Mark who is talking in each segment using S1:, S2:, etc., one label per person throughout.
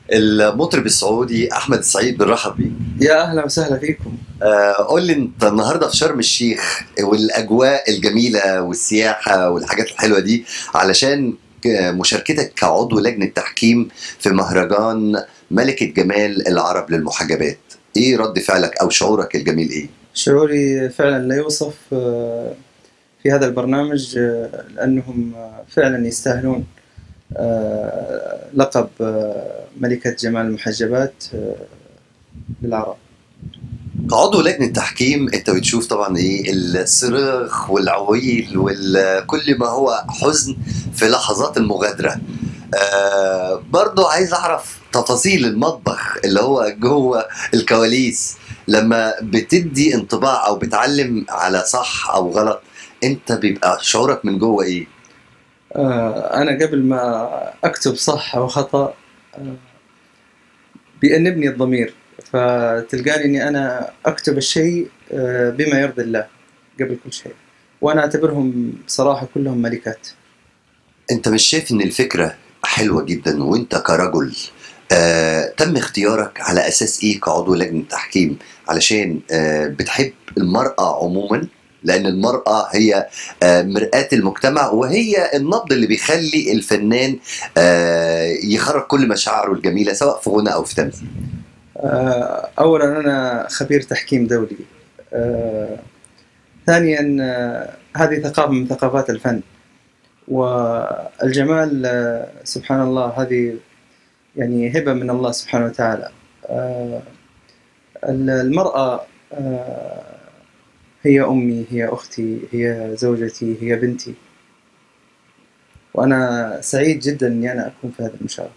S1: المطرب السعودي احمد السعيد بنرحب بيك
S2: يا اهلا وسهلا فيكم
S1: آه، قول لي انت النهارده في شرم الشيخ والاجواء الجميله والسياحه والحاجات الحلوه دي علشان ك- مشاركتك كعضو لجنه تحكيم في مهرجان ملكه جمال العرب للمحجبات ايه رد فعلك او شعورك الجميل ايه
S2: شعوري فعلا لا يوصف آه، في هذا البرنامج آه، لانهم آه، فعلا يستاهلون آه، لقب آه، ملكة جمال المحجبات آه، للعرب
S1: كعضو لجنه تحكيم انت بتشوف طبعا ايه الصراخ والعويل وكل ما هو حزن في لحظات المغادره آه برضو عايز اعرف تفاصيل المطبخ اللي هو جوه الكواليس لما بتدي انطباع او بتعلم على صح او غلط انت بيبقى شعورك من جوه ايه
S2: آه، انا قبل ما اكتب صح او خطا آه، بيأنبني الضمير فتلقاني اني انا اكتب الشيء آه، بما يرضي الله قبل كل شيء وانا اعتبرهم بصراحه كلهم ملكات
S1: انت مش شايف ان الفكره حلوه جدا وانت كرجل آه تم اختيارك على اساس ايه كعضو لجنه تحكيم علشان آه بتحب المراه عموما لان المراه هي آه مرآة المجتمع وهي النبض اللي بيخلي الفنان آه يخرج كل مشاعره الجميله سواء في غنى او في تمثيل
S2: آه، اولا انا خبير تحكيم دولي آه، ثانيا آه، هذه ثقافه من ثقافات الفن والجمال آه، سبحان الله هذه يعني هبه من الله سبحانه وتعالى آه، المراه آه، هي امي هي اختي هي زوجتي هي بنتي وانا سعيد جدا اني انا اكون في هذا المشاركه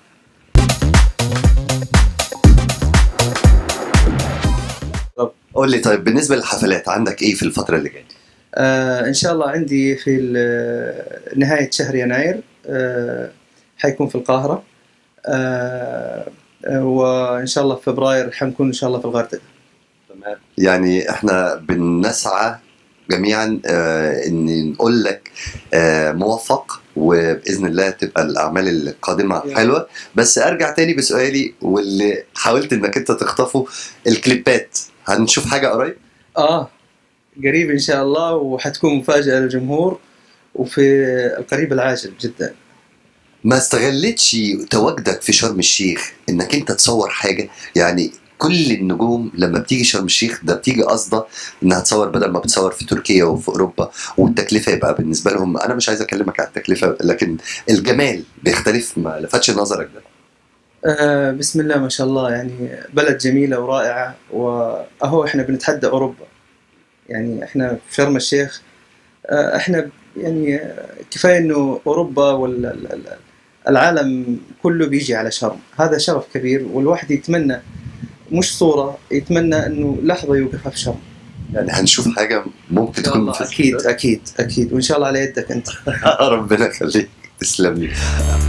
S1: قول لي طيب بالنسبه للحفلات عندك ايه في الفتره اللي جايه
S2: آه ان شاء الله عندي في ال- نهايه شهر يناير آه حيكون في القاهره آه آه، وان شاء الله في فبراير حنكون ان شاء الله في الغردقه
S1: يعني احنا بنسعى جميعا آه ان نقول لك آه موفق وباذن الله تبقى الاعمال القادمه
S2: يا
S1: حلوه بس ارجع تاني بسؤالي واللي حاولت انك انت تخطفه الكليبات هنشوف حاجه قريب
S2: اه قريب ان شاء الله وحتكون مفاجاه للجمهور وفي القريب العاجل جدا
S1: ما استغلتش تواجدك في شرم الشيخ انك انت تصور حاجه يعني كل النجوم لما بتيجي شرم الشيخ ده بتيجي قصده انها تصور بدل ما بتصور في تركيا وفي اوروبا والتكلفه يبقى بالنسبه لهم انا مش عايز اكلمك على التكلفه لكن الجمال بيختلف ما لفتش نظرك ده
S2: آه بسم الله ما شاء الله يعني بلد جميله ورائعه واهو احنا بنتحدى اوروبا يعني احنا في شرم الشيخ آه احنا يعني آه، كفايه انه اوروبا والعالم كله بيجي على شرم هذا شرف كبير والواحد يتمنى مش صوره يتمنى انه لحظه يوقفها في شرم
S1: يعني هنشوف حاجه ممكن
S2: ان شاء
S1: تكون
S2: الله
S1: في
S2: اكيد اكيد اكيد وان شاء الله على يدك انت
S1: ربنا يخليك تسلم لي